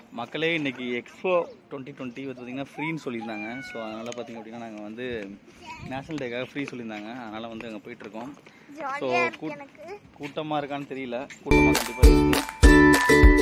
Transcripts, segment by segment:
மக்களே இன்னைக்கு expo twenty twenty வந்து பார்த்தீங்கன்னா ஃப்ரீன்னு சொல்லியிருந்தாங்க ஸோ அதனால் பார்த்தீங்க அப்படின்னா நாங்கள் வந்து நேஷனல் டேக்காக ஃப்ரீ சொல்லியிருந்தாங்க அதனால் வந்து அங்கே போயிட்டுருக்கோம் ஸோ கூட்டமாக இருக்கான்னு தெரியல கூட்டமாக கண்டிப்பாக இருக்கும்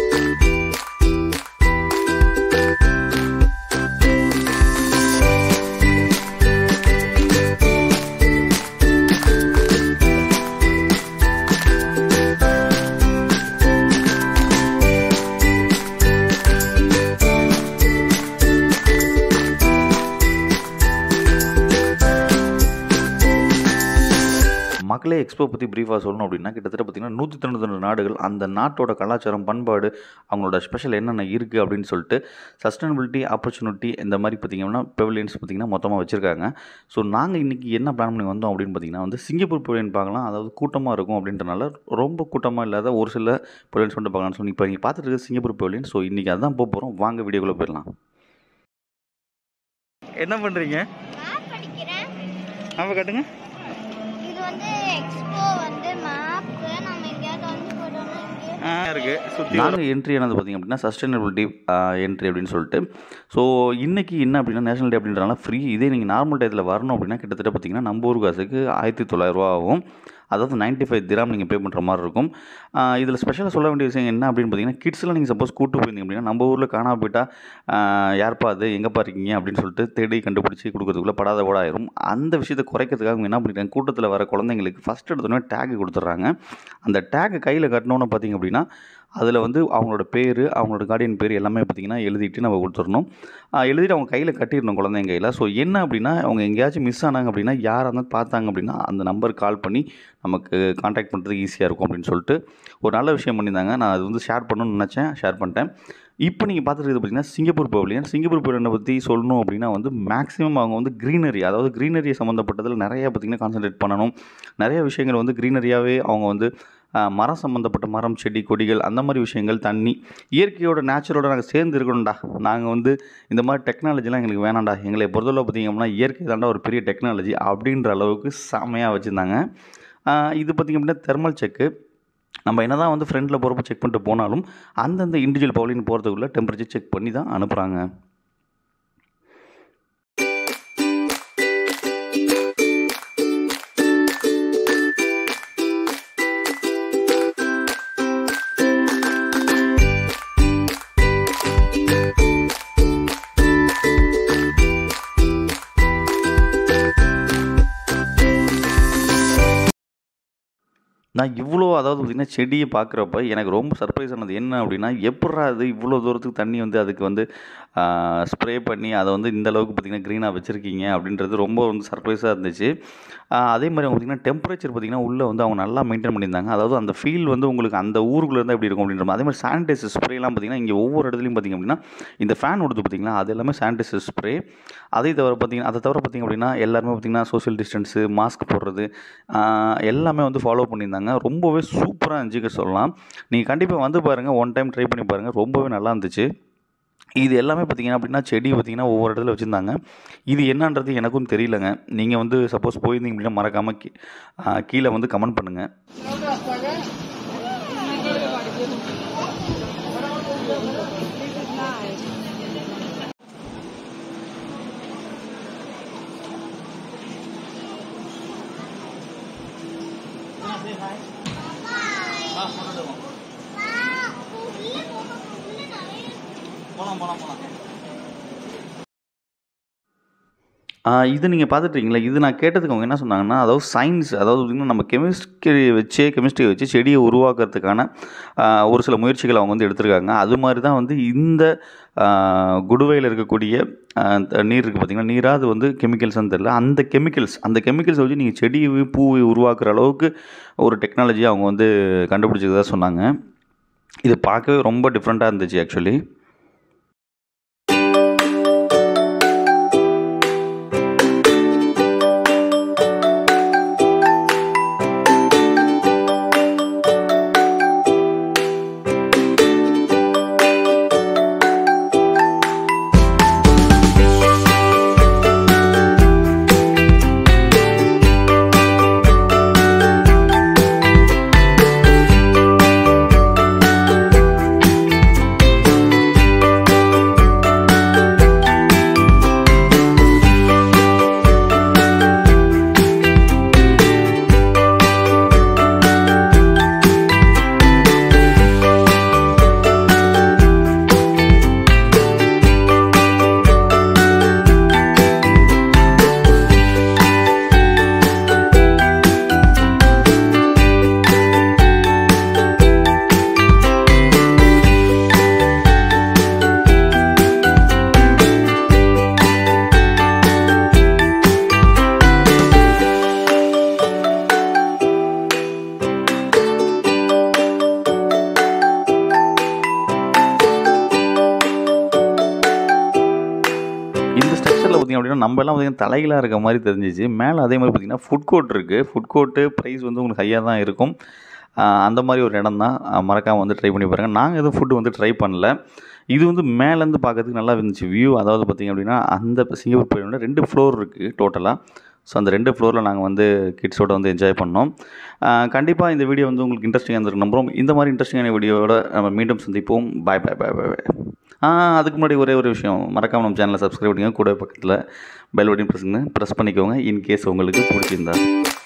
மக்களே எக்ஸ்போ பற்றி ப்ரீஃபாக சொல்லணும் அப்படின்னா கிட்டத்தட்ட பார்த்திங்கன்னா நூற்றி தொண்ணூத்தொன்று நாடுகள் அந்த நாட்டோட கலாச்சாரம் பண்பாடு அவங்களோட ஸ்பெஷல் என்னென்ன இருக்குது அப்படின்னு சொல்லிட்டு சஸ்டைனபிலிட்டி ஆப்பர்ச்சுனிட்டி இந்த மாதிரி பார்த்திங்கன்னா பெவிலியன்ஸ் பார்த்திங்கன்னா மொத்தமாக வச்சுருக்காங்க ஸோ நாங்கள் இன்றைக்கி என்ன பிளான் பண்ணி வந்தோம் அப்படின்னு பார்த்திங்கன்னா வந்து சிங்கப்பூர் பெவிலியன் பார்க்கலாம் அதாவது கூட்டமாக இருக்கும் அப்படின்றனால ரொம்ப கூட்டமாக இல்லாத ஒரு சில பெவிலியன்ஸ் மட்டும் பார்க்கலாம் ஸோ இப்போ நீங்கள் பார்த்துட்டு இருக்க சிங்கப்பூர் பெவிலியன் ஸோ இன்றைக்கி அதான் போக போகிறோம் வாங்க வீடியோக்குள்ளே போயிடலாம் என்ன பண்ணுறீங்க மேப் படிக்கிறேன் அப்போ காட்டுங்க இது வந்து எக்ஸ்போ வந்து மேப் நம்ம எங்கேயாவது வந்து போட்டோம்னா இங்கே ஆ இருக்குது சுற்றி நாங்கள் என்ட்ரி ஆனது பார்த்திங்க அப்படின்னா சஸ்டைனபிலிட்டி என்ட்ரி அப்படின்னு சொல்லிட்டு ஸோ இன்றைக்கி என்ன அப்படின்னா நேஷனல் டே அப்படின்றனால ஃப்ரீ இதே நீங்கள் நார்மல் டயத்தில் வரணும் அப்படின்னா கிட்டத்தட்ட பார்த்திங்கன்னா நம்ம ஊர் காசுக்கு ஆயிரத்தி தொள்ளாயிரரூவா ஆகும் அதாவது 95 ஃபைவ் திராம் நீங்கள் பே பண்ணுற மாதிரி இருக்கும் இதில் ஸ்பெஷலாக சொல்ல வேண்டிய விஷயம் என்ன அப்படின்னு பார்த்தீங்கன்னா கிட்ஸ்லாம் நீங்கள் சப்போஸ் கூட்டு போயிருந்தீங்க அப்படின்னா நம்ம ஊரில் காணாம போயிட்டா ஆஹ் யார்ப்பா அது எங்கேப்பா இருக்கீங்க அப்படின்னு சொல்லிட்டு தேடி கண்டுபிடிச்சி கொடுக்கறதுக்குள்ளே படாத கூட ஆயிரும் அந்த விஷயத்தை குறைக்கிறதுக்காக அவங்க என்ன பண்ணிட்டாங்க கூட்டத்தில் வர குழந்தைங்களுக்கு ஃபஸ்ட் எடுத்தோடனே டேக் கொடுத்துட்றாங்க அந்த டேக் கையில் கட்டினோன்னு பார்த்தீங்க அப்படின்னா அதில் வந்து அவங்களோட பேர் அவங்களோட கார்டியன் பேர் எல்லாமே பார்த்திங்கன்னா எழுதிட்டு நம்ம கொடுத்துடணும் ஆஹ் எழுதிட்டு அவங்க கையில் கட்டிடணும் குழந்தைங்க கையில் ஸோ என்ன அப்படின்னா அவங்க எங்கேயாச்சும் மிஸ் ஆனாங்க அப்படின்னா யாராக இருந்தாலும் பார்த்தாங்க அப்படின்னா அந்த நம்பருக்கு கால் பண்ணி நமக்கு காண்டாக்ட் பண்ணுறதுக்கு ஈஸியாக இருக்கும் அப்படின்னு சொல்லிட்டு ஒரு நல்ல விஷயம் பண்ணியிருந்தாங்க நான் அது வந்து ஷேர் பண்ணணும்னு நினச்சேன் ஷேர் பண்ணிட்டேன் இப்போ நீங்கள் பார்த்துருக்கிறது பார்த்தீங்கன்னா சிங்கப்பூர் பவலியன் சிங்கப்பூர் பவலியனை பற்றி சொல்லணும் அப்படின்னா வந்து மேக்ஸிமம் அவங்க வந்து க்ரீனரி அதாவது க்ரீனரி சம்மந்தப்பட்டதில் நிறைய பார்த்திங்கன்னா கான்சன்ட்ரேட் பண்ணணும் நிறைய விஷயங்கள் வந்து க்ரீனரியாகவே அவங்க வந்து ஆஹ், மரம் சம்மந்தப்பட்ட மரம் செடி கொடிகள் அந்த மாதிரி விஷயங்கள் தண்ணி இயற்கையோட நேச்சுரோட நாங்கள் சேர்ந்து இருக்கணும்டா நாங்கள் வந்து இந்த மாதிரி டெக்னாலஜிலாம் எங்களுக்கு வேணாம்டா எங்களை பொறுத்தளவு பார்த்திங்க அப்படின்னா இயற்கை தாண்டா ஒரு பெரிய டெக்னாலஜி அப்படின்ற அளவுக்கு செமையாக வச்சுருந்தாங்க இது பார்த்திங்க அப்படின்னா தெர்மல் செக்கு நம்ம என்ன தான் வந்து ஃப்ரெண்டில் போகிறப்ப செக் பண்ணிட்டு போனாலும் அந்தந்த இண்டிவிஜுவல் பவுலின் போகிறதுக்குள்ளே டெம்பரேச்சர் செக் பண்ணி தான் அனுப்புகிறாங்க நான் இவ்வளோ அதாவது பார்த்திங்கன்னா செடியை பார்க்குறப்ப எனக்கு ரொம்ப சர்ப்ரைஸ் ஆனது என்ன அப்படின்னா எப்பட்றா அது இவ்வளோ தூரத்துக்கு தண்ணி வந்து அதுக்கு வந்து ஸ்ப்ரே பண்ணி அதை வந்து இந்த அளவுக்கு பார்த்திங்கன்னா க்ரீனாக வச்சுருக்கீங்க அப்படின்றது ரொம்ப வந்து சர்ப்ரைஸாக இருந்துச்சு ஆஹ் அதே மாதிரி அவங்க பார்த்திங்கன்னா டெம்பரேச்சர் பார்த்திங்கன்னா உள்ளே வந்து அவங்க நல்லா மெயின்டைன் பண்ணியிருந்தாங்க அதாவது அந்த ஃபீல் வந்து உங்களுக்கு அந்த ஊருக்குள்ளே இருந்தால் எப்படி இருக்கும் அப்படின்ற மாதிரி அதே மாதிரி சானிடைசர் ஸ்ப்ரேலாம் பார்த்திங்கன்னா இங்கே ஒவ்வொரு இடத்துலையும் பார்த்திங்க அப்படின்னா இந்த ஃபேன் கொடுத்து பார்த்திங்களா அது எல்லாமே சானிடைசர் ஸ்ப்ரே அதை தவிர பார்த்திங்கன்னா அதை தவிர பார்த்திங்க அப்படின்னா எல்லாருமே பார்த்திங்கன்னா சோஷியல் டிஸ்டன்ஸு மாஸ்க் போடுறது ஆஹ் எல்லாமே வந்து ஃபாலோ பண்ணியிருந்தாங்க ரொம்பவே சூப்பராக இருந்துச்சுக்க சொல்லலாம் நீங்கள் கண்டிப்பாக வந்து பாருங்கள் ஒன் டைம் ட்ரை பண்ணி பாருங்கள் ரொம்பவே நல்லா இருந்துச்சு இது எல்லாமே பார்த்தீங்கன்னா அப்படின்னா செடி பார்த்தீங்கன்னா ஒவ்வொரு இடத்துல வச்சுருந்தாங்க இது என்னன்றது எனக்கும் தெரியலங்க நீங்கள் வந்து சப்போஸ் போயிருந்தீங்க அப்படின்னா மறக்காமல் கீ ஆஹ் கீழே வந்து கமெண்ட் பண்ணுங்கள் போகலாம் போகலாம் போகலாம் ஆஹ் இது நீங்கள் பார்த்துட்டீங்களா இது நான் கேட்டதுக்கு அவங்க என்ன சொன்னாங்கன்னா அதாவது சயின்ஸ் அதாவது பார்த்திங்கன்னா நம்ம கெமிஸ்ட்ரி வச்சே கெமிஸ்ட்ரி வச்சு செடியை உருவாக்குறதுக்கான ஆஹ் ஒரு சில முயற்சிகள் அவங்க வந்து எடுத்திருக்காங்க அது மாதிரி தான் வந்து இந்த ஆஹ் குடுவையில் இருக்கக்கூடிய ஆஹ் த- நீர் இருக்குது பார்த்திங்கன்னா நீராக அது வந்து கெமிக்கல்ஸ்னு தெரியல அந்த கெமிக்கல்ஸ் அந்த கெமிக்கல்ஸ் வச்சு நீங்கள் செடியை பூவை உருவாக்குற அளவுக்கு ஒரு டெக்னாலஜி அவங்க வந்து கண்டுபிடிச்சதா சொன்னாங்க இது பார்க்கவே ரொம்ப டிஃப்ரெண்ட்டாக இருந்துச்சு ஆக்சுவலி பார்த்திங்க அப்படின்னா நம்ம எல்லாம் பார்த்திங்கன்னா தலைகளாக இருக்க மாதிரி தெரிஞ்சிச்சு மேலே அதே மாதிரி பார்த்திங்கன்னா ஃபுட் கோர்ட் இருக்குது ஃபுட் கோர்ட்டு ப்ரைஸ் வந்து உங்களுக்கு ஹையாக தான் இருக்கும் ஆஹ் அந்த மாதிரி ஒரு இடம் தான் மறக்காமல் வந்து ட்ரை பண்ணி பாருங்கள் நாங்கள் எதுவும் ஃபுட்டு வந்து ட்ரை பண்ணல இது வந்து மேலேருந்து பார்க்கறதுக்கு நல்லா இருந்துச்சு வியூ அதாவது பார்த்திங்க அப்படின்னா அந்த சிங்கப்பூர் போயிடணும் ரெண்டு ஃப்ளோர் இருக்குது டோட்டலாக ஸோ அந்த ரெண்டு ஃப்ளோரில் நாங்கள் வந்து கிட்ஸோட வந்து என்ஜாய் பண்ணோம் கண்டிப்பாக இந்த வீடியோ வந்து உங்களுக்கு இன்ட்ரெஸ்டிங்காக இருந்திருக்கு நம்புறோம் இந்த மாதிரி இன்ட்ரெஸ்டிங்கான வீடியோவோட நம்ம மீண்டும் சந்திப்போம் பாய் பாய் பாய் பாய் பாய் ஆ அதுக்கு முன்னாடி ஒரே ஒரு விஷயம் மறக்காமல் நம்ம சேனலை சப்ஸ்கிரைப் பண்ணிங்க கூட பக்கத்தில் பெல் பட்டன் ப்ரெஸ் ப்ரெஸ் பண்ணிக்கோங்க இன்கேஸ் உங்களுக்கு பிடிச்சிருந்தா